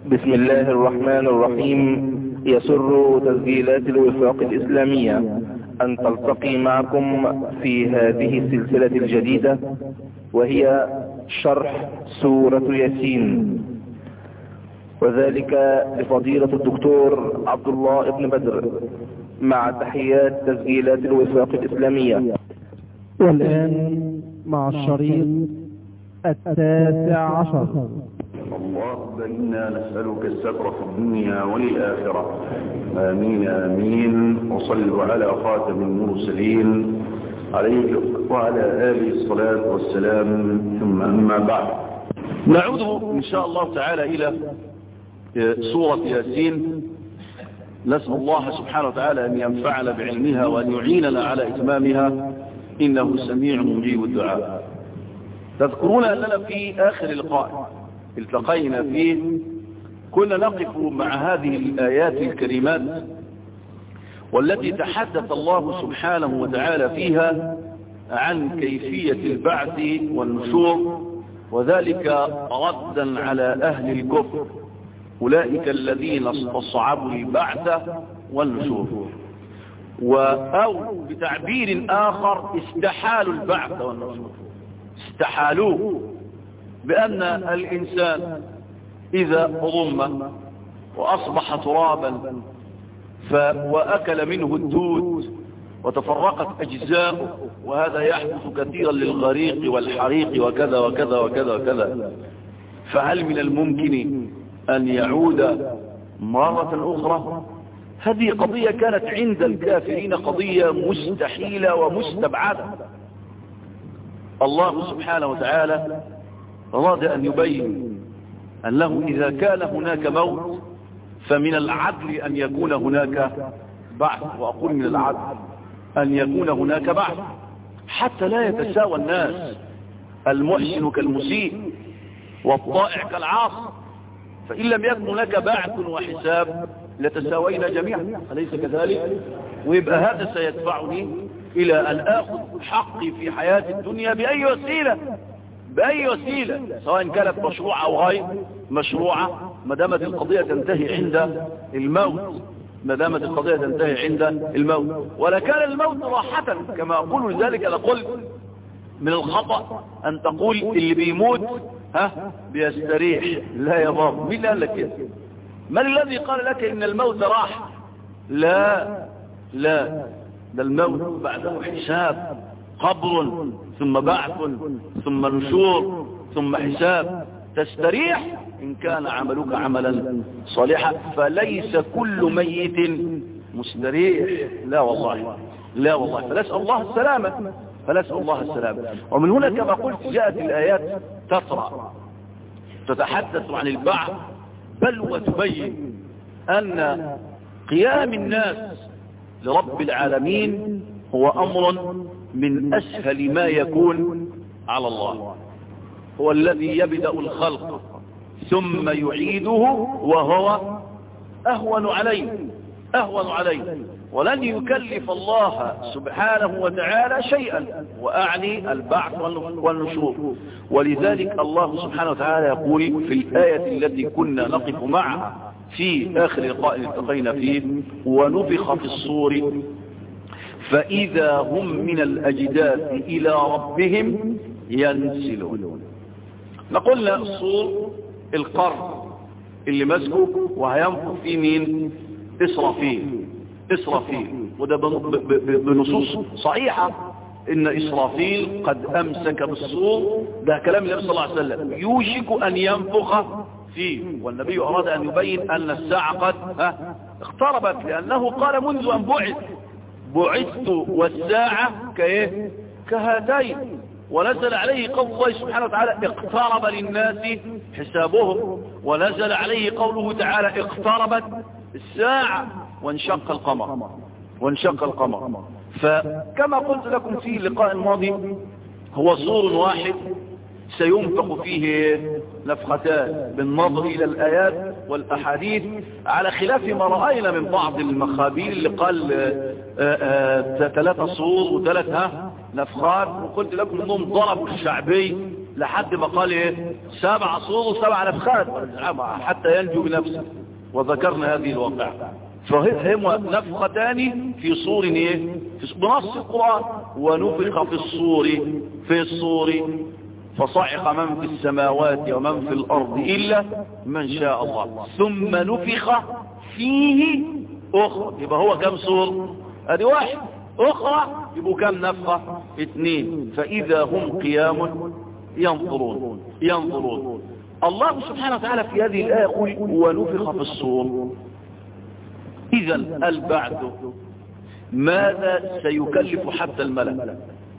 بسم الله الرحمن الرحيم يسر تسجيلات الوفاق الإسلامية أن تلتقي معكم في هذه السلسلة الجديدة وهي شرح سورة ياسين وذلك لفضيلة الدكتور عبد الله بن بدر مع تحيات تسجيلات الوفاق الإسلامية والآن مع الشريط التاسع عشر اللهم إنا نسألك الستر في الدنيا والآخرة آمين آمين وصلوا على خاتم المرسلين عليه وعلى آله الصلاة والسلام ثم أما بعد نعود إن شاء الله تعالى إلى سورة ياسين نسأل الله سبحانه وتعالى أن ينفعنا بعلمها وأن يعيننا على إتمامها إنه سميع مجيب الدعاء تذكرون أننا في آخر لقاء التقينا فيه كنا نقف مع هذه الآيات الكريمات والتي تحدث الله سبحانه وتعالى فيها عن كيفية البعث والنشور وذلك ردا على أهل الكفر أولئك الذين استصعبوا البعث والنشور أو بتعبير آخر استحالوا البعث والنشور استحالوه بأن الإنسان إذا ضم وأصبح ترابا ف وأكل منه الدود وتفرقت أجزاؤه وهذا يحدث كثيرا للغريق والحريق وكذا وكذا وكذا وكذا فهل من الممكن أن يعود مرة أخرى هذه قضية كانت عند الكافرين قضية مستحيلة ومستبعدة الله سبحانه وتعالى أراد أن يبين أنه إذا كان هناك موت فمن العدل أن يكون هناك بعث وأقول من العدل أن يكون هناك بعث حتى لا يتساوى الناس المحسن كالمسيء والطائع كالعاصي فإن لم يكن هناك بعث وحساب لتساوينا جميعا أليس كذلك ويبقى هذا سيدفعني إلى أن آخذ حقي في حياة الدنيا بأي وسيلة بأي وسيلة سواء كانت مشروعة أو غير مشروعة ما دامت القضية تنتهي عند الموت ما دامت القضية تنتهي عند الموت ولا كان الموت راحة كما أقول لذلك أنا قلت من الخطأ أن تقول اللي بيموت ها بيستريح لا يا بابا مين قال لك كده من الذي قال لك إن الموت راح لا لا ده الموت بعده حساب قبر ثم بعث ثم نشور ثم حساب تستريح إن كان عملك عملا صالحا فليس كل ميت مستريح لا والله لا والله فنسأل الله السلامة فنسأل الله السلامة ومن هنا كما قلت جاءت الآيات تطرأ تتحدث عن البعث بل وتبين أن قيام الناس لرب العالمين هو أمر من أسهل ما يكون على الله هو الذي يبدأ الخلق ثم يعيده وهو أهون عليه أهون عليه ولن يكلف الله سبحانه وتعالى شيئا وأعني البعث والنشور ولذلك الله سبحانه وتعالى يقول في الآية التي كنا نقف معها في آخر لقاء التقينا فيه ونفخ في الصور فإذا هم من الأجداث إلى ربهم ينسلون نقولنا الصور القرن اللي مسكه وهينفخ فيه مين إسرافيل إسرافيل وده بنصوص صحيحة إن إسرافيل قد أمسك بالصور ده كلام النبي صلى الله عليه وسلم يوشك أن ينفخ فيه والنبي أراد أن يبين أن الساعة قد ها اقتربت لأنه قال منذ أن بعث بعثت والساعة كايه كهاتين ونزل عليه قول الله سبحانه وتعالى اقترب للناس حسابهم ونزل عليه قوله تعالى اقتربت الساعة وانشق القمر وانشق القمر فكما قلت لكم في اللقاء الماضي هو صور واحد سينفق فيه نفختان بالنظر إلى الآيات والأحاديث على خلاف ما رأينا من بعض المخابير اللي قال ثلاثة صور وثلاثة نفخات وقلت لكم انهم ضربوا الشعبي لحد ما قال ايه سبع صور وسبع نفخات حتى ينجو بنفسه وذكرنا هذه الواقعة فهم نفختان في صور ايه في بنص القرآن ونفخ في الصور في الصور فصعق من في السماوات ومن في الأرض إلا من شاء الله ثم نفخ فيه أخرى يبقى هو كم صور ادي واحد أخرى يبقوا كم نفخة اثنين فإذا هم قيام ينظرون ينظرون الله سبحانه وتعالى في هذه الآية يقول ونفخ في الصور إذا البعث ماذا سيكلف حتى الملك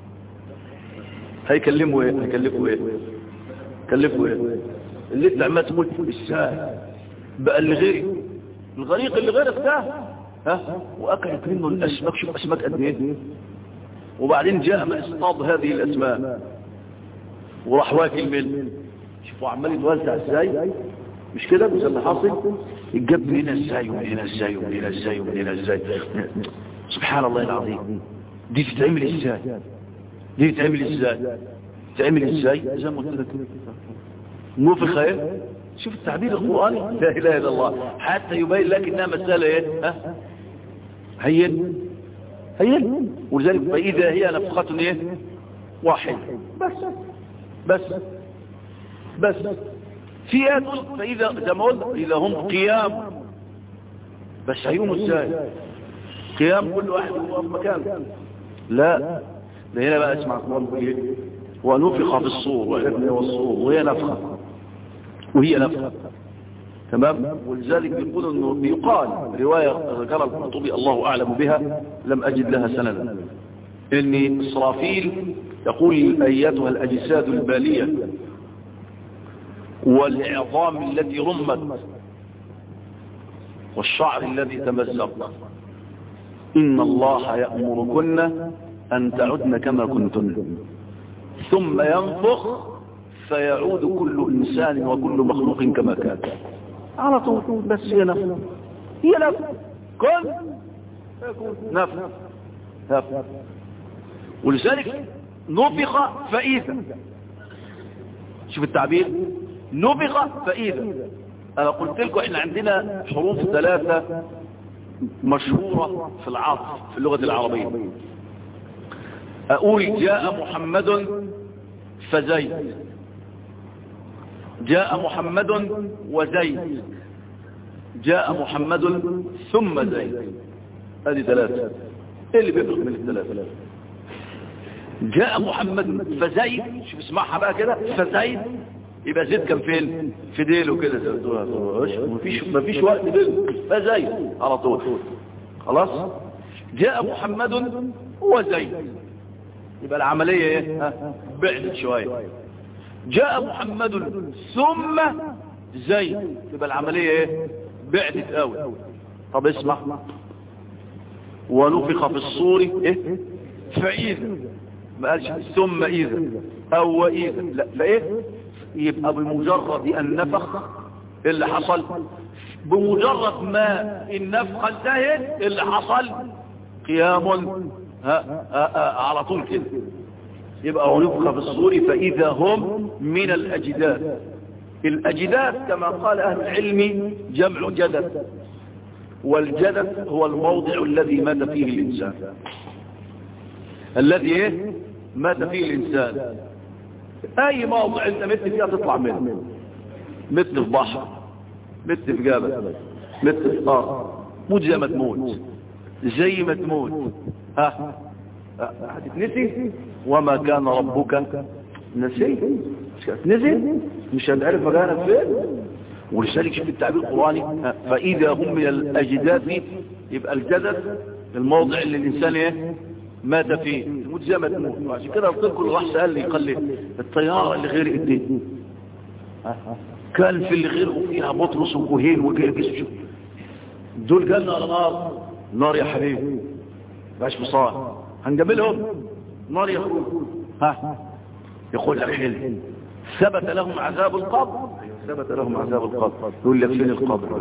هيكلموا ايه هيكلفوا ايه كلفوا ايه اللي انت عمال تقول ازاي بقى اللي غيري الغريق اللي غيرك ده ها واكلت منه الاسماك شوف اسماك قد ايه وبعدين جاء من اصطاد هذه الاسماك وراح واكل منه شوفوا عمال يتوزع ازاي مش كده مش اللي حاصل الجاب من هنا ازاي ومن هنا ازاي ومن هنا ازاي ومن هنا ازاي سبحان الله العظيم دي تتعمل ازاي دي تتعمل ازاي تتعمل ازاي زي ما قلت لك نفخ ايه شوف التعبير القرآني لا اله الا الله حتى يبين لك انها مسألة ايه ها هين هين ولذلك فاذا هي نفخة ايه واحد بس بس بس في ايه تقول فاذا زي ما قلت اذا هم قيام بس هيقوموا ازاي قيام كل واحد هو في مكانه لا ده هنا بقى اسمع ايه ونفخ في الصور وإذن والصور وهي نفخة وهي نفخة تمام ولذلك بيقول انه بيقال رواية ذكرها القرطبي الله اعلم بها لم اجد لها سندا ان اسرافيل يقول ايتها الاجساد البالية والعظام التي رمت والشعر الذي تمزق إن الله يأمركن أن تعدن كما كنتن ثم ينفخ فيعود كل إنسان وكل مخلوق كما كان على طول بس هي نفس هي نفس كن نفس نفس ولذلك نفخ فإذا شوف التعبير نفخ فإذا أنا قلت لكم إحنا عندنا حروف ثلاثة مشهورة في العصر في اللغة العربية أقول جاء محمد فزيد جاء محمد وزيد جاء محمد ثم زيد هذه ثلاثة ايه اللي بيفرق من الثلاثة جاء محمد فزيد شوف اسمعها بقى كده فزيد يبقى زيد كان فين في ديله كده مفيش مفيش وقت بينه فزيد على طول خلاص جاء محمد وزيد يبقى العملية ايه بعدت شوية جاء محمد ثم زيد يبقى العملية ايه بعدت قوي طب اسمع ونفخ في الصور ايه فإذا ما قالش ثم إذا أو وإذا لا فإيه يبقى بمجرد أن نفخ اللي حصل بمجرد ما النفخة انتهت اللي حصل قيام ها ها ها على طول كده يبقى ونفخ في الصور فإذا هم من الأجداد الأجداد كما قال أهل العلم جمع جدد والجدد هو الموضع الذي مات فيه الإنسان الذي ايه مات فيه الإنسان أي موضع أنت مت فيها تطلع منه مت في بحر مت في جبل مت في أرض موت زي ما تموت زي ما تموت ها هتتنسي وما كان ربك نسي مش هتنسي مش هتعرف مكانك فين ولذلك شوف التعبير القرآني فإذا هم من الأجداد يبقى الجدد الموضع اللي الإنسان ايه مات فيه تموت زي ما تموت عشان كده قلت لكم راح سأل لي قال لي الطيارة اللي غير ايديه كان في اللي غيره فيها بطرس وكهين وجرجس دول قالنا على نار نار يا حبيبي باش بصار هنقابلهم نار يا اخوي ها يقول لك حلم ثبت لهم عذاب القبر ثبت لهم عذاب القبر يقول لك فين القبر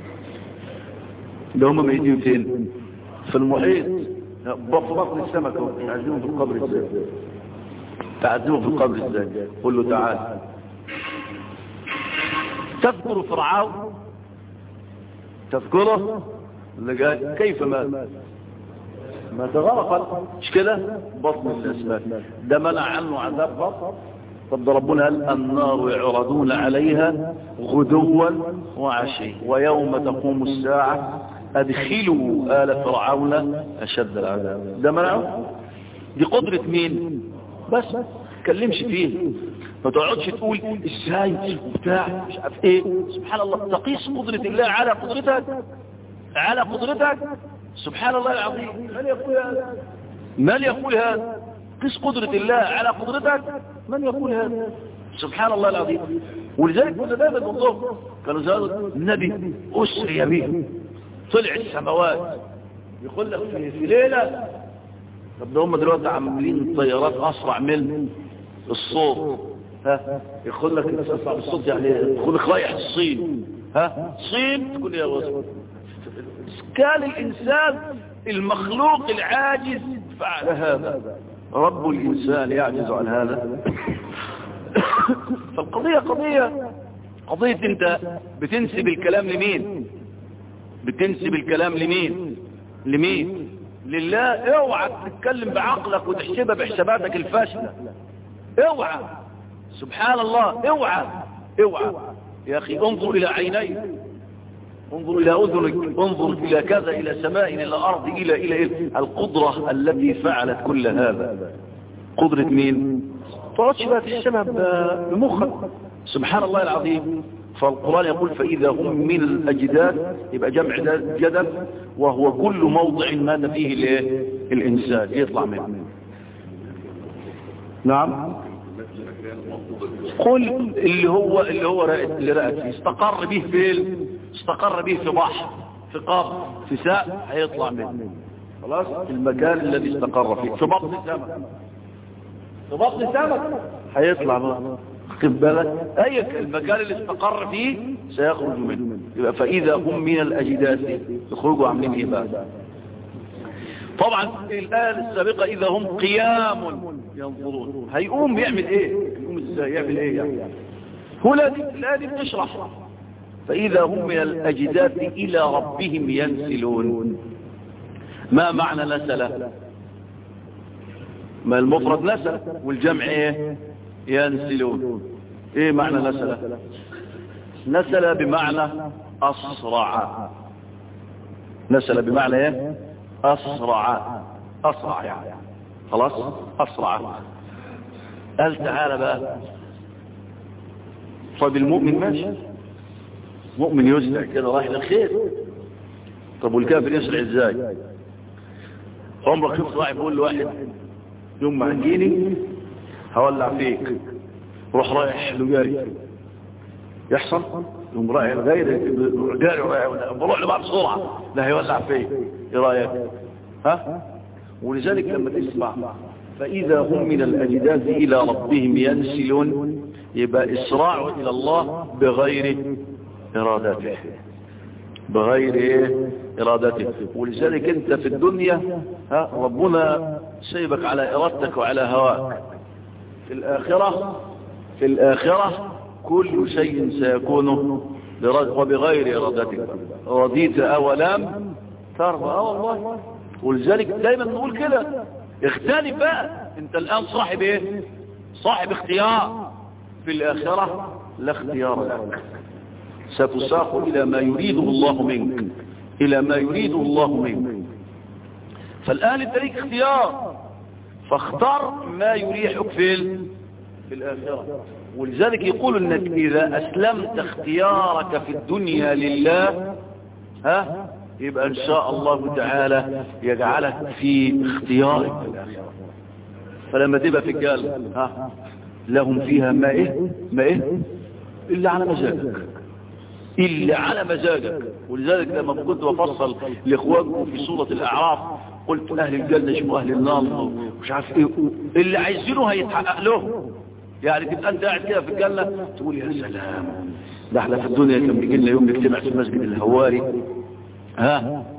ده هم ميتين فين في المحيط في بطن السمكة عايزينهم في القبر ازاي تعذبه في القبر ازاي قل له تعال تذكر فرعون تذكره اللي قال كيف مات ما تغرق مش كده بطن الاسماك ده منع عنه عذاب بطن طب ربنا قال النار يعرضون عليها غدوا وعشي ويوم تقوم الساعة ادخلوا آل فرعون اشد العذاب ده منعه دي قدرة مين بس تكلمش فيه ما تقعدش تقول ازاي بتاع مش عارف ايه سبحان الله تقيس قدرة الله على قدرتك على قدرتك سبحان الله العظيم من يقول هذا من يقول هذا قيس قدرة الله على قدرتك من يقول هذا سبحان الله العظيم ولذلك كنا دائما ننظر كانوا زادوا النبي أسري به طلع السماوات يقول لك في, في ليلة طب ده هم دلوقتي عاملين طيارات أسرع من الصوت ها يقول لك أسرع من الصوت يعني يقول لك رايح الصين ها الصين تقول يا وصف كان الإنسان المخلوق العاجز فعل هذا رب الإنسان يعجز عن هذا فالقضية قضية قضية انت بتنسب الكلام لمين بتنسب الكلام لمين لمين لله اوعى تتكلم بعقلك وتحسبها بحساباتك الفاشلة اوعى سبحان الله اوعى اوعى يا اخي انظر الى عينيك انظر إلى أذنك انظر إلى كذا إلى سماء إلى أرض إلى إلى إلى القدرة التي فعلت كل هذا قدرة مين تقعدش بقى تحسبها بمخك سبحان الله العظيم فالقرآن يقول فإذا هم من الأجداد يبقى جمع جدد وهو كل موضع مات فيه الإنسان يطلع منه نعم قل اللي هو اللي هو رأت اللي رأت فيه استقر به فين استقر به في بحر في قبر في ساء هيطلع منه خلاص المكان الذي استقر فيه في بطن سمك في بطن سمك هيطلع منه خد بالك اي المكان اللي استقر فيه سيخرج منه يبقى فاذا هم من الاجداث يخرجوا عاملين ايه بقى طبعا الآية السابقة إذا هم قيام ينظرون هيقوم يعمل إيه يقوم إزاي يعمل إيه يعني هنا دي الآية دي بتشرح فإذا هم من الأجداث إلى ربهم ينسلون ما معنى نسل ما المفرد نسل والجمع إيه ينسلون إيه معنى نسل نسل بمعنى أسرع نسل بمعنى إيه أسرع أسرع يعني خلاص أسرع قال تعالى بقى طيب المؤمن ماشي مؤمن يسرع كده رايح للخير طب والكافر يسرع ازاي عمرك شفت واحد بيقول لواحد يوم ما هتجيني هولع فيك روح رايح له جاري يحصل يوم رايح غير جاري رايح بروح له بقى بسرعه لا هيولع فيك ايه رايك ها ولذلك لما تسمع فاذا هم من الاجداث الى ربهم ينسلون يبقى اسراع الى الله بغير ارادته بغير ايه ارادته ولذلك انت في الدنيا ها ربنا سيبك على ارادتك وعلى هواك في الاخره في الاخره كل شيء سيكون وبغير ارادتك رضيت اولام ترضى اه والله ولذلك دايما نقول كده اختلف بقى انت الان صاحب ايه صاحب اختيار في الاخرة لا اختيار لك ستساق الى ما يريده الله منك الى ما يريده الله منك فالان انت ليك اختيار فاختار ما يريحك في في الاخرة ولذلك يقول انك اذا اسلمت اختيارك في الدنيا لله ها يبقى ان شاء الله تعالى يجعلك في اختيارك في الاخره فلما تبقى في الجنه ها لهم فيها ما ايه ما ايه الا على مزاجك الا على مزاجك ولذلك لما كنت بفصل لاخوانكم في سوره الاعراف قلت اهل الجنه يشبهوا اهل النار مش عارف ايه اللي عايزينه هيتحقق لهم يعني تبقى انت قاعد كده في الجنه تقول يا سلام ده احنا في الدنيا كان بيجي لنا يوم نجتمع في مسجد الهواري ها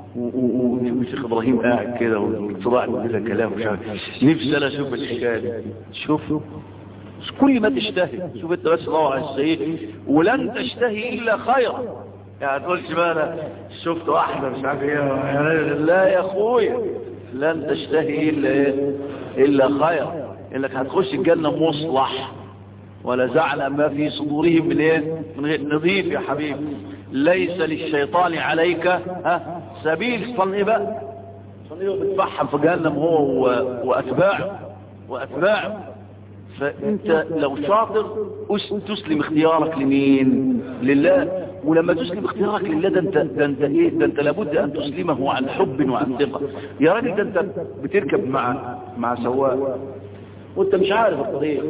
والشيخ ابراهيم قاعد كده والصراع كده كلام مش عارف نفسي انا اشوف الحكايه دي شوف كل ما تشتهي شوف انت بس روح على السيد ولن تشتهي الا خيرا يعني تقولش بقى انا شفت واحده مش عارف ايه لا يا اخويا لن تشتهي الا ايه الا خيرا انك هتخش الجنه مصلح ولا زعل ما في صدورهم من ايه من غير نظيف يا حبيبي ليس للشيطان عليك ها سبيل صن ايه بقى صن ايه بتفحم في جهنم هو واتباعه واتباعه فانت لو شاطر تسلم اختيارك لمين لله ولما تسلم اختيارك لله ده انت ده انت ايه ده انت لابد ان تسلمه عن حب وعن ثقه يا راجل ده انت بتركب مع مع سواق وانت مش عارف الطريق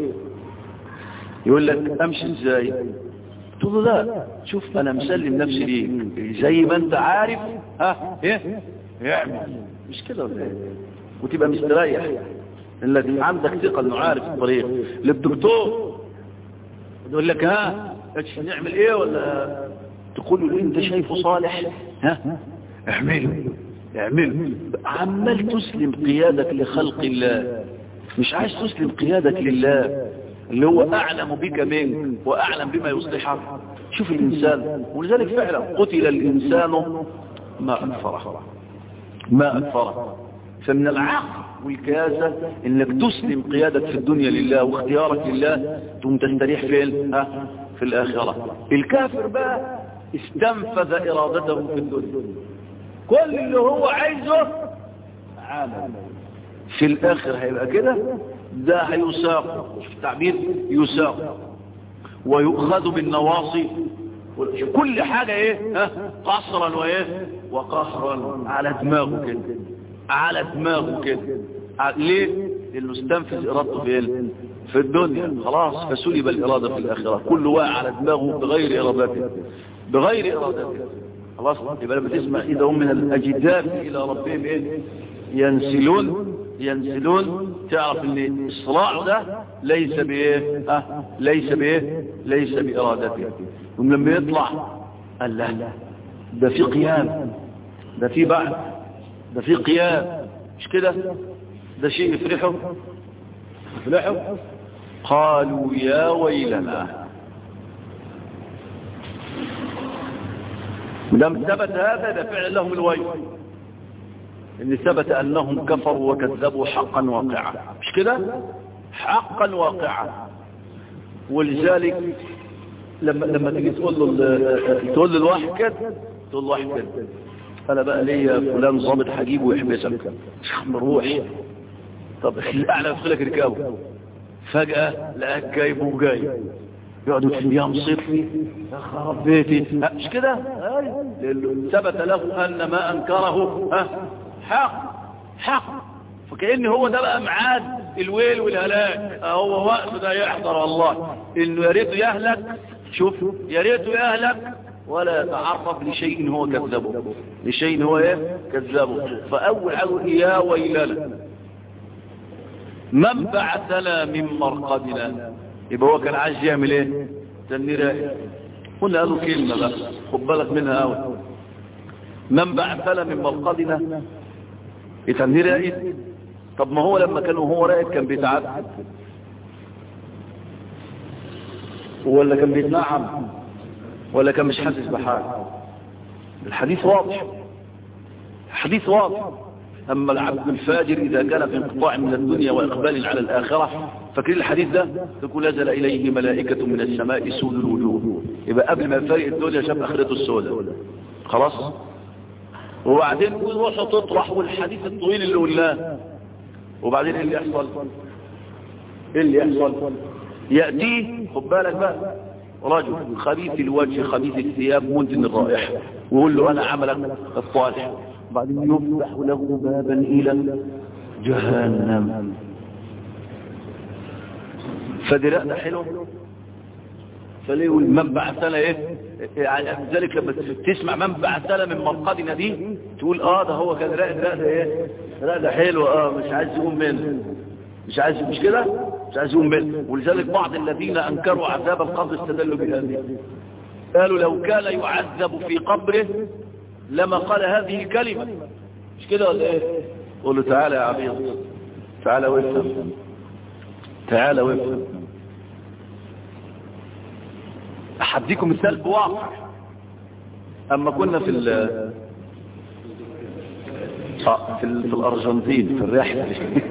يقول لك امشي ازاي تقول له لا شوف انا مسلم نفسي ليك زي ما انت عارف ها ايه اعمل مش كده ولا ايه وتبقى مستريح انك عندك ثقه انه عارف الطريق للدكتور يقول لك ها نعمل ايه ولا تقول له اللي انت شايفه صالح ها اعمله اعمله عمال تسلم قيادك لخلق الله مش عايز تسلم قيادك لله اللي هو أعلم بك منك وأعلم بما يصلحك شوف الإنسان ولذلك فعلا قتل الإنسان ما أكفره ما أكفره فمن العقل والكياسة انك تسلم قيادك في الدنيا لله واختيارك لله ثم تستريح فين ها في الآخرة الكافر بقى استنفذ إرادته في الدنيا كل اللي هو عايزه عمل في الآخر هيبقى كده ده هيساق شوف التعبير يساق ويؤخذ بالنواصي كل حاجة ايه ها قصرا وايه وقهرا على دماغه كده على دماغه كده ليه لانه استنفذ ارادته في في الدنيا خلاص فسلب الارادة في الاخرة كل واقع على دماغه بغير ارادته بغير ارادته خلاص يبقى لما تسمع اذا هم من الاجداث الى ربهم ايه ينسلون ينزلون تعرف ان الصراع ده ليس بايه اه ليس بايه ليس بارادته ولما يطلع قال لا ده في قيام ده في بعد ده في قيام مش كده ده شيء يفرحه يفرحه قالوا يا ويلنا لم ثبت هذا ده فعل لهم الويل ان ثبت انهم كفروا وكذبوا حقا واقعا مش كده حقا واقعا ولذلك لما لما تيجي تقول له تقول للواحد كده تقول له واحد كده انا بقى ليا فلان ضابط هجيبه ويحبسك روح طب الاعلى يدخلك ركابه فجاه لقاك جايبه وجاي يقعدوا يا مصيبتي يا خرب بيتي مش كده ثبت له ان ما انكره ها حق حق فكأن هو ده بقى معاد الويل والهلاك هو وقت ده يحضر والله انه يا ريته يهلك شوف يا ريته يهلك ولا يتعرض لشيء هو كذبه لشيء هو ايه كذبه فاول حاجه يا ويلنا من بعثنا من مرقدنا يبقى هو كان عايز يعمل ايه تنير قلنا قالوا كلمه بقى خد بالك منها قوي من بعثنا من مرقدنا يتنهي راقد طب ما هو لما كان هو راقد كان بيتعب ولا كان بيتنعم ولا كان مش حاسس بحاجه الحديث واضح الحديث واضح أما العبد الفاجر إذا كان في انقطاع من الدنيا وإقبال على الآخرة فاكرين الحديث ده تقول نزل إليه ملائكة من السماء سود الوجوه يبقى قبل ما يفارق الدنيا شاف آخرته السوداء خلاص وبعدين روحه تطرح والحديث الطويل اللي قلناه وبعدين ايه اللي يحصل ايه اللي يحصل يأتيه خد بالك بقى رجل خبيث الوجه خبيث الثياب منتن الرائحة ويقول له انا عملك الصالح بعدين يفتح له بابا الى جهنم فدراء ده حلو فليه من بعثنا ايه يعني ذلك لما تسمع من بعثنا من مرقدنا دي تقول اه ده هو كان راقد لا ده ايه لا ده حلو اه مش عايز يقوم منه مش عايز مش كده مش عايز يقوم منه ولذلك بعض الذين انكروا عذاب القبر استدلوا بهذه قالوا لو كان يعذب في قبره لما قال هذه الكلمة مش كده ولا ايه قول له تعالى يا عبيد تعالى وافهم تعالى وافهم احديكم مثال بواقع اما كنا في ال في, ال... في الارجنتين في الرحله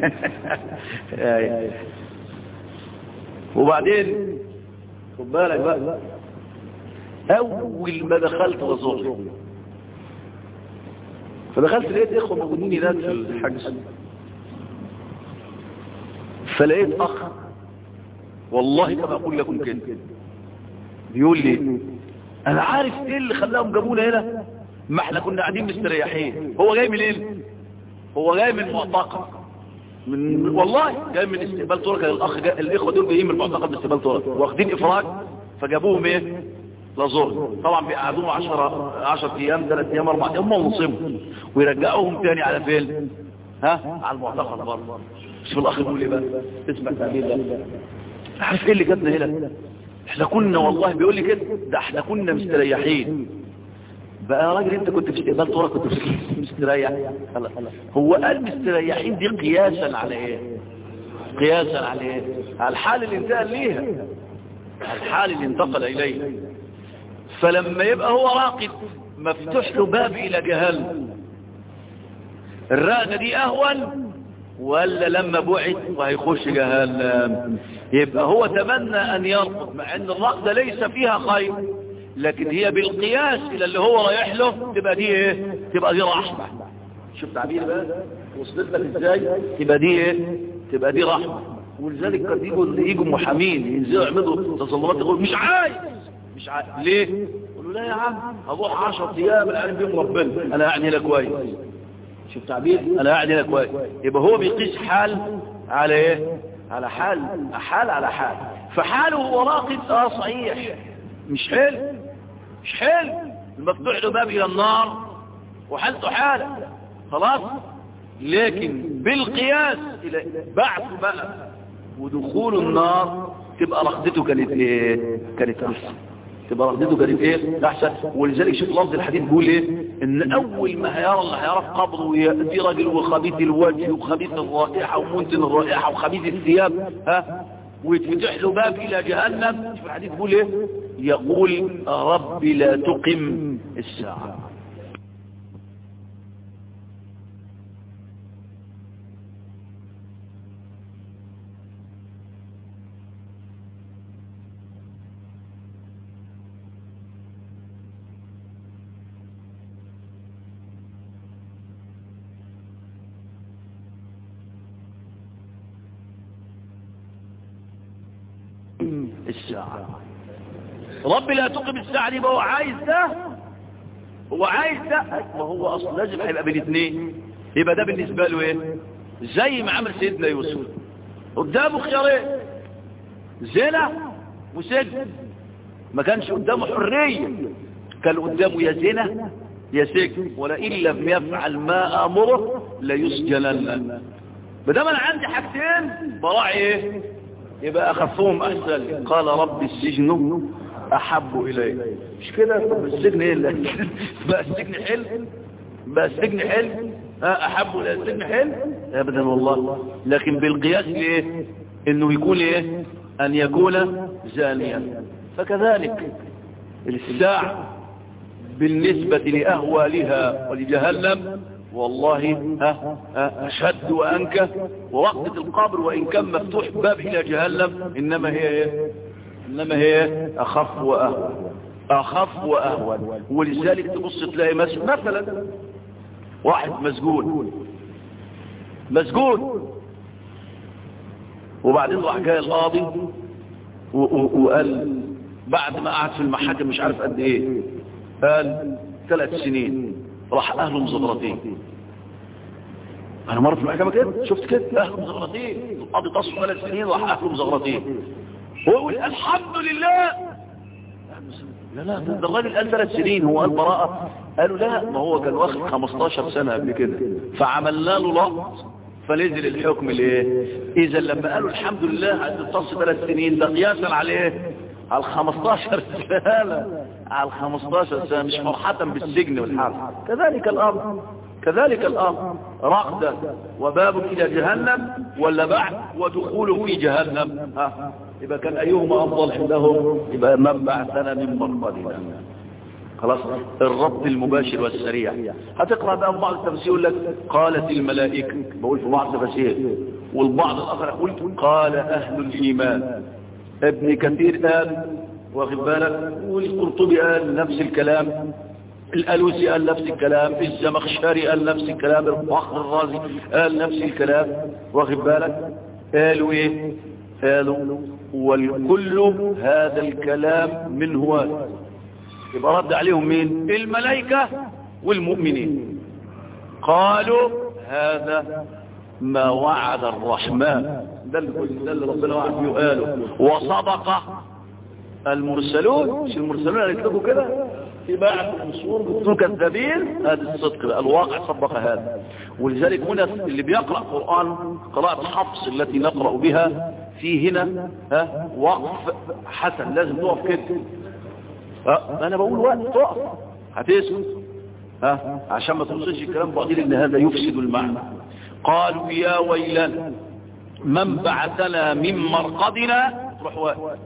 وبعدين خد بالك بقى اول ما دخلت وزرت فدخلت لقيت اخوه موجودين هناك في الحجز فلقيت اخ والله كما اقول لكم كده بيقول لي انا عارف ايه اللي خلاهم جابونا هنا ما احنا كنا قاعدين مستريحين هو جاي منين هو جاي من معتقل من والله جاي من استقبال طرق الاخ جاي الاخوه دول جايين من المعتقل باستقبال طرق واخدين افراج فجابوهم ايه لزور طبعا بيقعدوهم 10 10 ايام 3 ايام 4 ايام ونصيبهم ويرجعوهم تاني على فين ها على المعتقل برضه شوف الاخ بيقول ايه بقى اسمع تعبير ده عارف ايه اللي جابنا هنا احنا كنا والله بيقول لي كده ده احنا كنا مستريحين بقى يا راجل انت كنت في استقبال طرق كنت مستريح هو قال مستريحين دي قياسا على ايه قياسا على ايه على الحال اللي انتقل ليها على الحال اللي انتقل اليه فلما يبقى هو راقد مفتوح له باب الى جهنم الرقدة دي اهون ولا لما بعد وهيخش جهنم يبقى هو تمنى ان يرقد مع ان الرقدة ليس فيها خير لكن هي بالقياس الى اللي هو رايح له تبقى دي ايه تبقى دي رحمة شوف تعبير بقى وصلت لك ازاي تبقى دي ايه تبقى دي رحمة ولذلك قد يجوا يجوا محامين ينزلوا يعملوا تظلمات يقول مش عايز مش عايز ليه يقولوا لا يا عم هروح 10 ايام العلم بيهم ربنا انا يعني لك كويس شوف تعبير انا يعني لك كويس يبقى هو بيقيس حال على ايه على حال حال على حال فحاله هو راقد اه صحيح مش حلو مش حلو المفتوح له باب الى النار وحالته حاله خلاص لكن بالقياس الى بعث بقى ودخول النار تبقى رقدته كانت ايه كانت احسن تبقى رقدته كانت ايه احسن ولذلك شوف لفظ الحديث بيقول ايه ان اول ما هيرى اللي هيرى في قبره ياتي راجل وخبيث الوجه وخبيث الرائحه ومنتن الرائحه وخبيث الثياب ها ويتفتح له باب الى جهنم شوف الحديث بيقول ايه يقول رب لا تقم الساعه الساعة رب لا تقم الساعة دي هو عايز ده هو عايز ده ما هو اصلا لازم هيبقى بالاثنين يبقى ده بالنسبة له ايه زي ما عمل سيدنا يوسف قدامه خيارين زنا وسجن ما كانش قدامه حرية كان قدامه يا زنا يا سجن ولئن لم يفعل ما امره ليسجنن ما دام انا عندي حاجتين براعي ايه يبقى اخفهم احسن قال رب السجن احب الي مش كده طب السجن ايه اللي بقى السجن حلو بقى السجن حلو احب الى السجن حلو ابدا والله لكن بالقياس لايه انه يكون ايه ان يكون زانيا فكذلك الساعة بالنسبة لأهوالها ولجهنم والله ها ها أشد وأنكى ووقت القبر وإن كان مفتوح باب إلى جهنم إنما هي إيه؟ إنما هي أخف وأهون أخف وأهون ولذلك تبص تلاقي مثلا واحد مسجون مسجون وبعدين راح جاي القاضي وقال بعد ما قعد في المحاكم مش عارف قد ايه قال ثلاث سنين راح اهله مزغرطين انا مرة في المحكمة كده شفت كده اهله مزغرطين القاضي تصف ثلاث سنين راح اهله مزغرطين هو يقول الحمد لله لا لا ده الراجل قال ثلاث سنين هو قال براءة قالوا لا ما هو كان واخد 15 سنة قبل كده فعملنا له لقط فنزل الحكم الايه اذا لما قالوا الحمد لله هتتص ثلاث سنين ده قياسا على ايه على 15 سنة على 15 سنة مش فرحة بالسجن والحبس كذلك الأمر كذلك الأمر رقدة وباب إلى جهنم ولا بعد ودخول في جهنم ها يبقى كان أيهما أفضل عندهم يبقى من بعثنا من مرقدنا خلاص الربط المباشر والسريع هتقرأ بقى بعض التفسير يقول لك قالت الملائكة بقول في بعض التفسير والبعض الآخر يقول قال أهل الإيمان ابن كثير قال واخد بالك والقرطبي قال نفس الكلام الألوسي قال نفس الكلام الزمخشري قال نفس الكلام الفخر الرازي قال نفس الكلام واخد بالك قالوا ايه قالوا والكل هذا الكلام من هو يبقى رد عليهم مين الملائكة والمؤمنين قالوا هذا ما وعد الرحمن ده اللي ربنا وعد فيه قالوا وصدق المرسلون مش المرسلون اللي يكتبوا كده في بعض الأصول بيكونوا كذابين هذا الصدق بقى الواقع صدق هذا ولذلك هنا اللي بيقرأ قرآن قراءة حفص التي نقرأ بها في هنا ها وقف حسن لازم تقف كده ها انا بقول وقت تقف هتسكت ها عشان ما توصلش الكلام بعدين ان هذا يفسد المعنى قالوا يا ويلنا من بعثنا من مرقدنا تروح واقف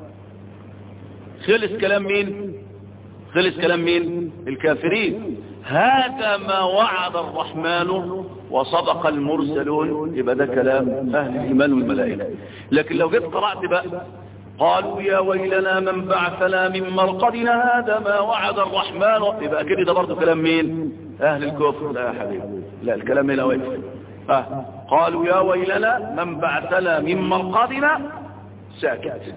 خلص كلام مين خلص كلام مين الكافرين هذا ما وعد الرحمن وصدق المرسلون يبقى ده كلام اهل الايمان والملائكه لكن لو جيت قرات بقى قالوا يا ويلنا من بعثنا من مرقدنا هذا ما وعد الرحمن يبقى كده ده برضه كلام مين اهل الكفر لا يا حبيبي لا الكلام هنا واقف آه. قالوا يا ويلنا من بعثنا من مرقدنا ساكت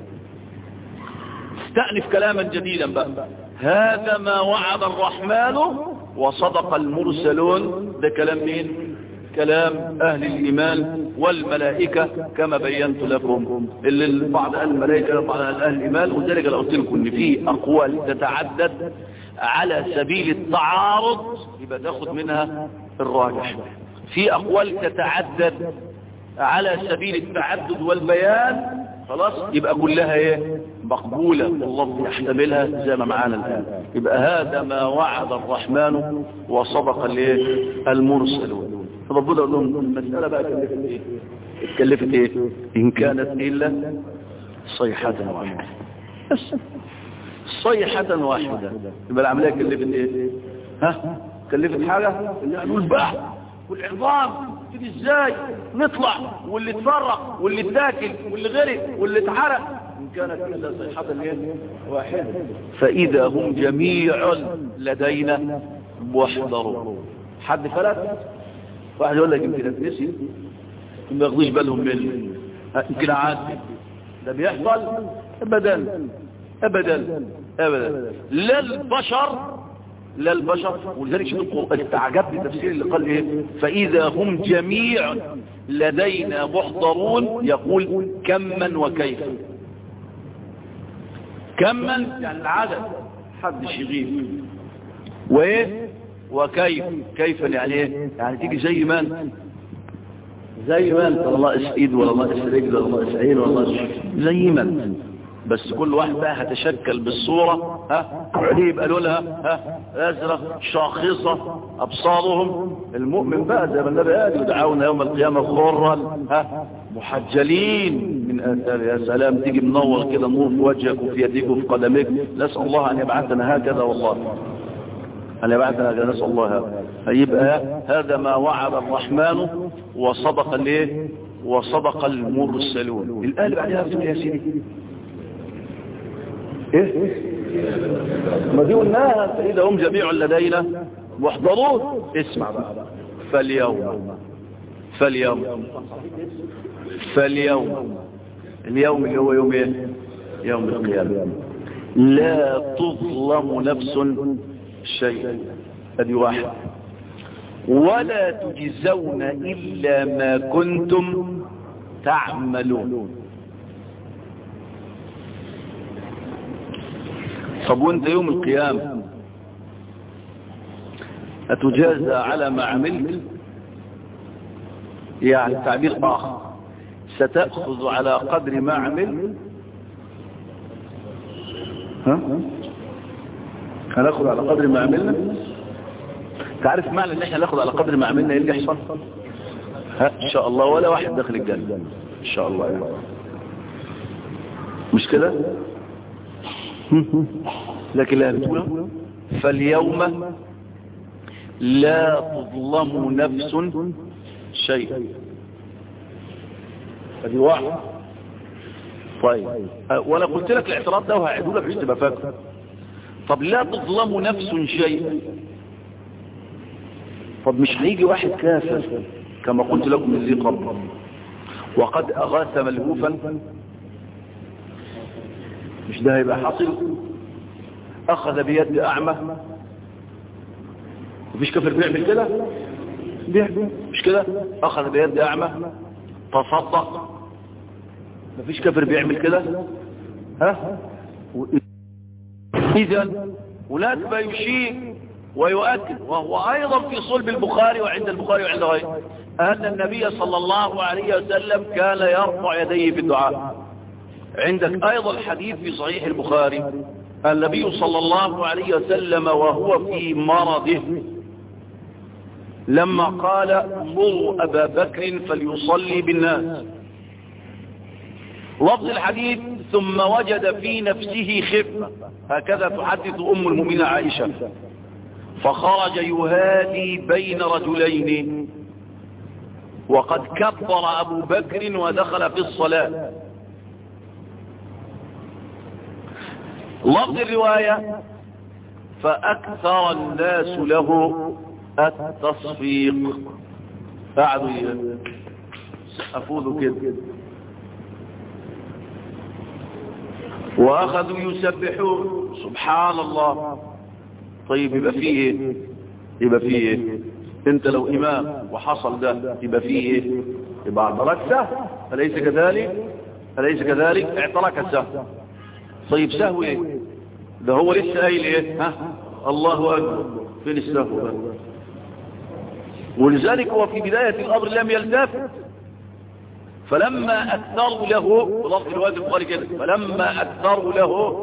استأنف كلاما جديدا بقى هذا ما وعد الرحمن وصدق المرسلون ده كلام مين كلام أهل الإيمان والملائكة كما بينت لكم اللي بعض أهل الملائكة بعض أهل الإيمان وذلك لو قلت لكم إن في أقوال تتعدد على سبيل التعارض يبقى تاخد منها الراجح في أقوال تتعدد على سبيل التعدد والبيان خلاص يبقى كلها ايه مقبولة والله يحتملها زي ما معانا الآن يبقى هذا ما وعد الرحمن وصدق الايه المرسلون ربنا يقول لهم المسألة بقى كلفت ايه اتكلفت ايه ان كانت الا صيحة واحدة بس صيحة واحدة يبقى العملية كلفت ايه ها كلفت حاجة يعني البحث والعظام تيجي ازاي نطلع واللي اتفرق واللي اتاكل واللي غرق واللي اتحرق ان كانت الا صيحة واحدة فاذا هم جميع لدينا محضرون حد فلت واحد يقول لك يمكن اتنسي ما ياخدوش بالهم منه يمكن عادي ده بيحصل ابدا ابدا ابدا لا البشر لا البشر ولذلك شوف القرآن استعجبني التفسير اللي قال ايه فاذا هم جميع لدينا محضرون يقول كما وكيف كما يعني العدد حد يغيب وايه وكيف كيف يعني ايه يعني تيجي زي ما انت زي ما انت الله ايد ولا الله رجل ولا الله عين ولا الله زي ما انت بس كل واحد بقى هتشكل بالصورة ها عليه يبقى لونها ها ازرق شاخصة ابصارهم المؤمن بقى زي ما النبي قال يدعون يوم القيامة خرا ها محجلين من اثار يا سلام تيجي منور كده نور في وجهك وفي يديك وفي قدميك نسأل الله ان يبعثنا هكذا والله أن يبعثنا هكذا نسأل الله هذا يبقى هذا ما وعد الرحمن وصدق الايه وصدق المرسلون الآن بعدها بتقول يا سيدي ايه ما دي قلناها فإذا هم جميع لدينا محضرون اسمع بقى فاليوم فاليوم فاليوم اليوم اللي هو يوم ايه يوم القيامة لا تظلم نفس شيء ادي واحد ولا تجزون إلا ما كنتم تعملون طب وانت يوم القيامة أتجازى على ما عملت يعني تعبير آخر ستأخذ على قدر ما عملت ها هناخد على قدر ما عملنا تعرف معنى ان احنا ناخد على قدر ما عملنا ايه اللي يحصل ها ان شاء الله ولا واحد داخل الجنة ان شاء الله يعني. مش كده لكن لا بتقول فاليوم لا تظلم نفس شيء هذه واحد طيب أه، وانا قلت لك الاعتراض ده وهعيده لك عشان تبقى فاكر طب لا تظلم نفس شيء طب مش هيجي واحد كافر كما قلت لكم من ذي قبل وقد اغاث ملهوفا مش ده هيبقى حاصل اخذ بيد اعمى مفيش كافر بيعمل كده بيعمل مش كده اخذ بيد اعمى تصدق مفيش كافر بيعمل كده ها اذا هناك ما يشير ويؤكد وهو ايضا في صلب البخاري وعند البخاري وعند غيره ان النبي صلى الله عليه وسلم كان يرفع يديه في الدعاء عندك ايضا حديث في صحيح البخاري النبي صلى الله عليه وسلم وهو في مرضه لما قال مروا ابا بكر فليصلي بالناس لفظ الحديث ثم وجد في نفسه خفة هكذا تحدث أم المؤمنين عائشة فخرج يهادي بين رجلين وقد كبر أبو بكر ودخل في الصلاة لفظ الرواية فأكثر الناس له التصفيق قعدوا يسقفوا كده واخذوا يسبحون سبحان الله طيب يبقى فيه ايه يبقى فيه ايه انت لو امام وحصل ده يبقى فيه ايه يبقى اعترك سهو اليس كذلك اليس كذلك اعترك السهو طيب سهو ايه ده هو لسه قايل ايه ها الله اكبر فين السهو بقى ولذلك هو في بداية الامر لم يلتفت فلما أكثروا له ولفظ الواد البخاري كده فلما أكثروا له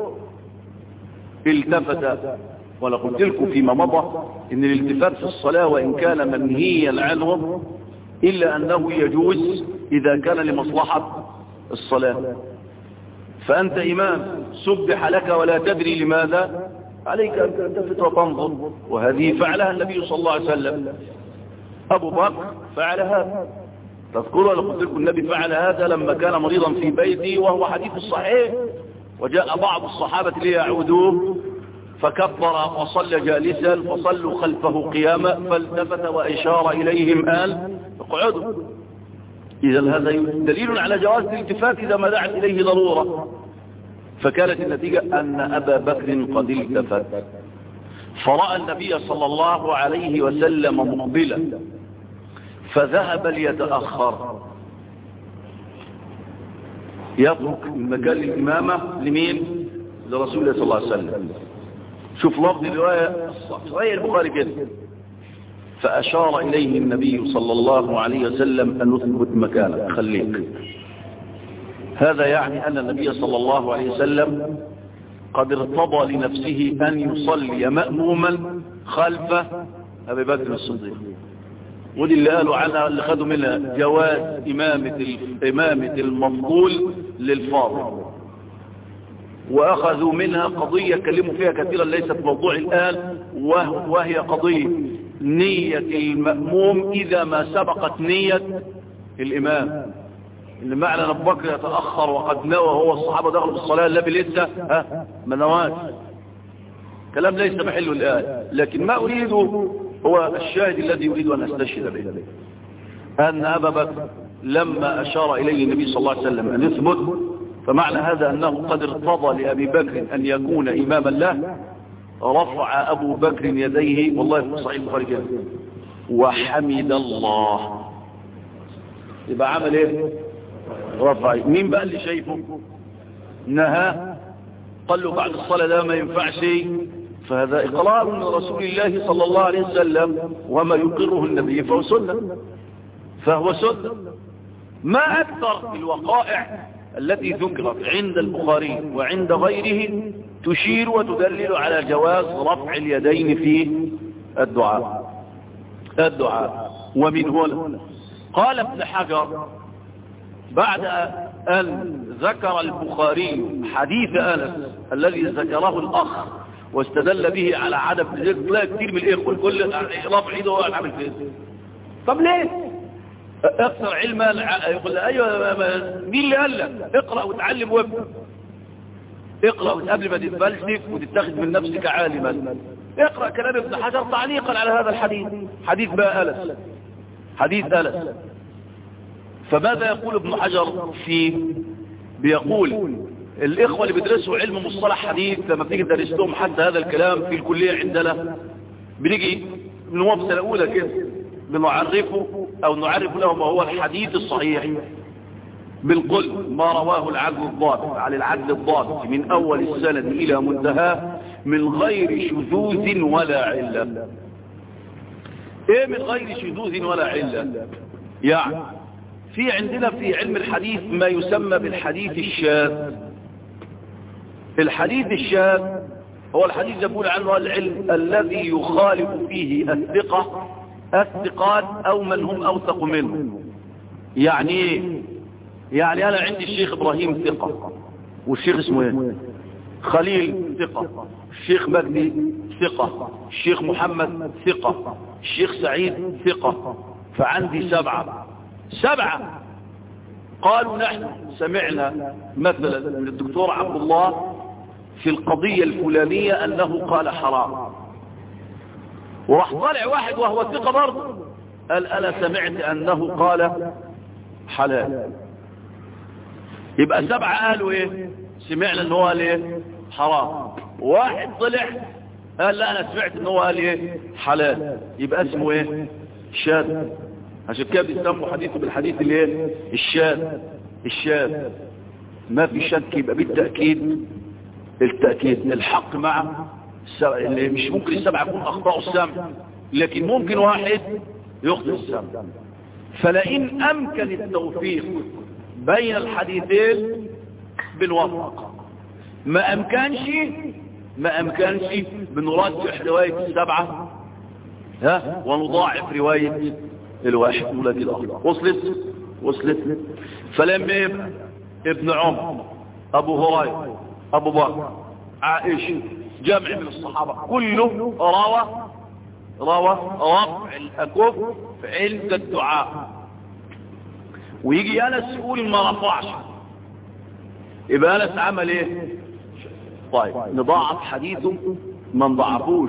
التفت ولا قلت لكم فيما مضى ان الالتفات في الصلاة وإن كان منهيا عنه إلا أنه يجوز إذا كان لمصلحة الصلاة فأنت إمام سبح لك ولا تدري لماذا عليك أن تلتفت وتنظر وهذه فعلها النبي صلى الله عليه وسلم أبو بكر فعل هذا تذكروا لو قلت لكم النبي فعل هذا لما كان مريضا في بيته وهو حديث صحيح وجاء بعض الصحابة ليعودوه فكبر وصلى جالسا فصلوا خلفه قياما فالتفت وإشار إليهم آل اقعدوا إذا هذا دليل على جواز الالتفات إذا ما دعت إليه ضرورة فكانت النتيجة أن أبا بكر قد التفت فرأى النبي صلى الله عليه وسلم مقبلا فذهب ليتأخر يترك مكان الإمامة لمين لرسول الله صلى الله عليه وسلم شوف لفظ الرواية صحيح البخاري كده فأشار إليه النبي صلى الله عليه وسلم أن نثبت مكانك خليك هذا يعني أن النبي صلى الله عليه وسلم قد ارتضى لنفسه أن يصلي مأموما خلف أبي بكر الصديق ودي اللي قالوا عنها اللي خدوا منها جواز إمامة, إمامة المفضول للفاضل وأخذوا منها قضية كلموا فيها كثيرا ليست موضوع الآن وهي قضية نية المأموم إذا ما سبقت نية الإمام اللي معنى أبو بكر يتأخر وقد نوى هو الصحابة دخلوا في الصلاة النبي لسه ها ما نواش كلام ليس محله الآن لكن ما أريده هو الشاهد الذي يريد أن أستشهد به أن أبا بكر لما أشار إليه النبي صلى الله عليه وسلم أن يثبت فمعنى هذا أنه قد ارتضى لأبي بكر أن يكون إماما له رفع أبو بكر يديه والله في صحيح البخاري كده وحمد الله يبقى عمل ايه رفع مين بقى اللي شايفه نهى قال له بعد الصلاة ده ما ينفعش فهذا إقرار من رسول الله صلى الله عليه وسلم وما يقره النبي فهو سنة فهو سنة ما أكثر الوقائع التي ذكرت عند البخاري وعند غيره تشير وتدلل على جواز رفع اليدين في الدعاء الدعاء ومن هنا قال ابن حجر بعد أن ذكر البخاري حديث أنس الذي ذكره الأخ واستدل به على عدم لا كثير من الإخوة كل رفع ايده وقال عامل كده طب ليه اكثر علما يقول ايوه مين اللي قال لك اقرا وتعلم وابدا اقرا قبل ما تتفلسف وتتخذ من نفسك عالما اقرا كلام ابن حجر تعليقا على هذا الحديث حديث بقى ألس حديث ألس فماذا يقول ابن حجر فيه بيقول الإخوة اللي بيدرسوا علم مصطلح حديث لما بتيجي تدرس لهم حتى هذا الكلام في الكلية عندنا بنيجي من هو في سنة أولى كده بنعرفه أو نعرف له ما هو الحديث الصحيح بالقل ما رواه العدل الضابط على العدل الضابط من أول السند إلى منتهى من غير شذوذ ولا علة ايه من غير شذوذ ولا علة يعني في عندنا في علم الحديث ما يسمى بالحديث الشاذ الحديث الشاذ هو الحديث يقول عنه العلم الذي يخالف فيه الثقة الثقات او من هم اوثق منه يعني ايه يعني انا عندي الشيخ ابراهيم ثقة والشيخ اسمه ايه خليل ثقة الشيخ مجدي ثقة الشيخ محمد ثقة الشيخ سعيد ثقة فعندي سبعة سبعة قالوا نحن سمعنا مثلا من الدكتور عبد الله في القضية الفلانية أنه قال حرام وراح طالع واحد وهو ثقة برضه قال أنا سمعت أنه قال حلال يبقى سبعة قالوا ايه سمعنا ان هو قال ايه حرام واحد طلع قال لا انا سمعت ان هو قال ايه حلال يبقى اسمه ايه شاذ عشان كده بيسموا حديثه بالحديث اللي ايه الشاذ الشاذ ما في شك يبقى بالتأكيد التأكيد الحق مع السبع اللي مش ممكن السبعة يكون اخطاء السمع لكن ممكن واحد يخطئ السمع فلئن امكن التوفيق بين الحديثين بالوفق ما امكنش ما امكنش بنرجح رواية السبعة ها ونضاعف رواية الواحد ولاد الاخر وصلت وصلت فلما يبقى ابن عمر ابو هريره ابو بكر عائشة جمع من الصحابة كله روى روى رفع الاكف عند الدعاء ويجي انس يقول ما رفعش يبقى انس عمل ايه طيب نضاعف حديثه ما نضعفوش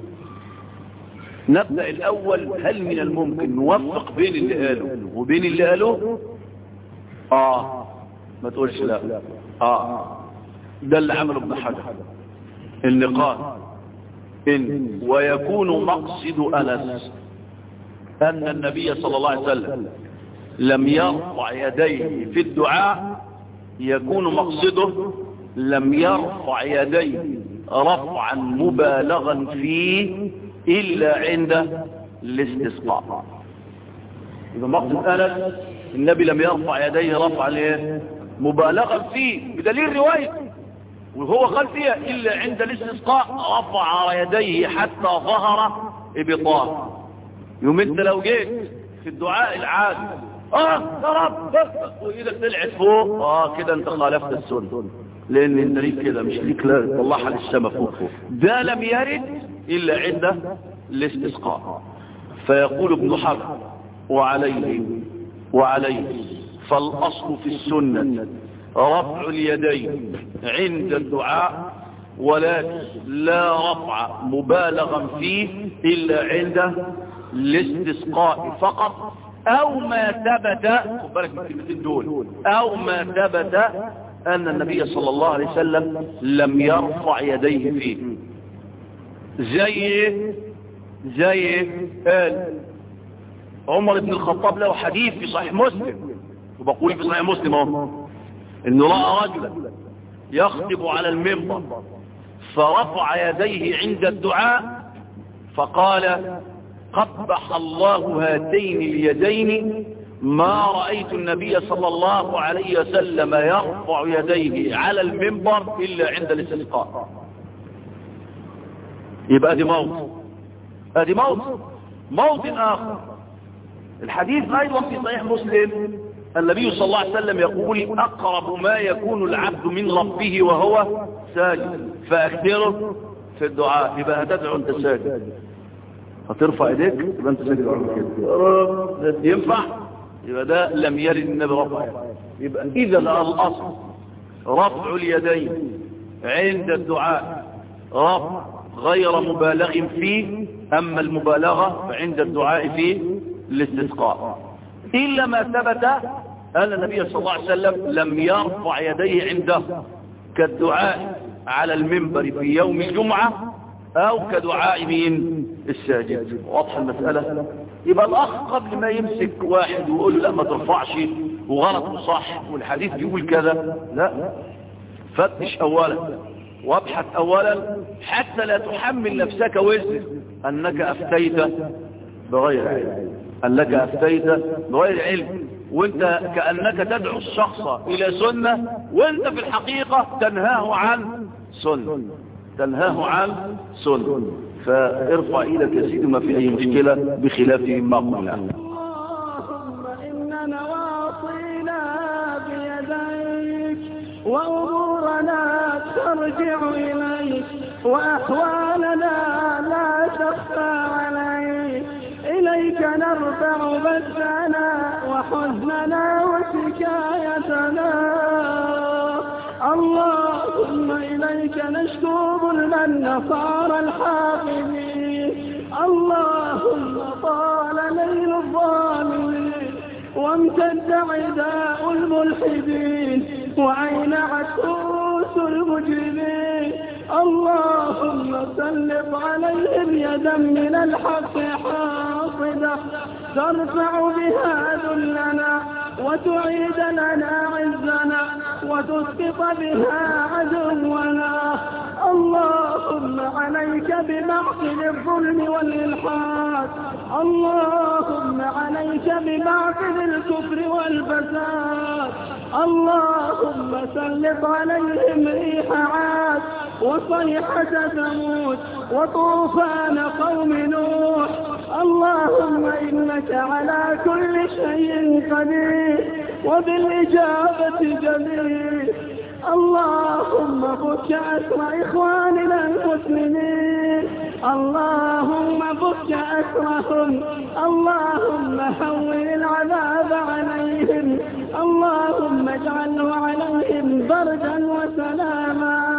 نبدأ الاول هل من الممكن نوفق بين اللي قاله وبين اللي قالوه اه ما تقولش لا اه ده اللي عمله ابن حجر النقاط إن ويكون مقصد أنس أن النبي صلى الله عليه وسلم لم يرفع يديه في الدعاء يكون مقصده لم يرفع يديه رفعا مبالغا فيه إلا عند الاستسقاء إذا مقصد أنس النبي لم يرفع يديه رفعا ليه مبالغا فيه بدليل رواية وهو قال فيها إلا عند الاستسقاء رفع يديه حتى ظهر إبطاه يوم انت لو جيت في الدعاء العادي اه يا رب وايدك طلعت فوق اه كده انت خالفت السنة لان انت ليك كده مش ليك لا تطلعها للسما فوق ده لم يرد الا عند الاستسقاء فيقول ابن حجر وعليه وعليه فالاصل في السنة رفع اليدين عند الدعاء ولكن لا رفع مبالغا فيه الا عند الاستسقاء فقط او ما ثبت خد بالك من الكلمتين دول او ما ثبت ان النبي صلى الله عليه وسلم لم يرفع يديه فيه زي زي قال عمر بن الخطاب له حديث في صحيح مسلم وبقول في صحيح مسلم اهو انه راى رجلا يخطب على المنبر فرفع يديه عند الدعاء فقال قبح الله هاتين اليدين ما رأيت النبي صلى الله عليه وسلم يرفع يديه على المنبر إلا عند الاستسقاء يبقى دي موت ادي موت موت اخر الحديث ايضا في صحيح مسلم النبي صلى الله عليه وسلم يقول اقرب ما يكون العبد من ربه وهو ساجد فاكثره في الدعاء يبقى هتدعو انت ساجد هترفع ايديك يبقى انت ساجد كده ينفع يبقى ده لم يرد النبي رفع يبقى اذا الاصل رفع اليدين عند الدعاء رفع غير مبالغ فيه اما المبالغه فعند الدعاء في الاستسقاء الا ما ثبت ان النبي صلى الله عليه وسلم لم يرفع يديه عنده كالدعاء على المنبر في يوم الجمعه او كدعاء مين الساجد واضحه المساله يبقى الاخ قبل ما يمسك واحد ويقول له لا ما ترفعش وغلط وصح والحديث يقول كذا لا فتش اولا وابحث اولا حتى لا تحمل نفسك وزر انك افتيت بغير علم انك افتيت بغير علم وانت كأنك تدعو الشخص الى سنة وانت في الحقيقة تنهاه عن سنة تنهاه عن سنة فارفع ايدك يا سيدي ما في اي مشكلة بخلاف ما قلنا اللهم إن نواصينا بيديك وأمورنا ترجع إليك وأحوالنا لا تخفى عليك إليك نرفع بثنا وحزننا وشكايتنا اللهم إليك نشكو ظلم النصارى الحاقدين اللهم طال ليل الظالمين وامتد عداء الملحدين وعينعت رؤوس المجرمين اللهم سلط عليهم يدا من الحق حاصدة ترفع بها ذلنا وتعيد لنا عزنا وتسقط بها عدونا اللهم عليك بمعقل الظلم والإلحاد اللهم عليك بمعقل الكفر والفساد اللهم سلط عليهم ريح عاد وصيحة ثمود وطوفان قوم نوح اللهم إنك على كل شيء قدير وبالإجابة جدير اللهم فك أسر إخواننا المسلمين اللهم فك أسرهم اللهم هون العذاب عليهم اللهم اجعله عليهم بردا وسلاما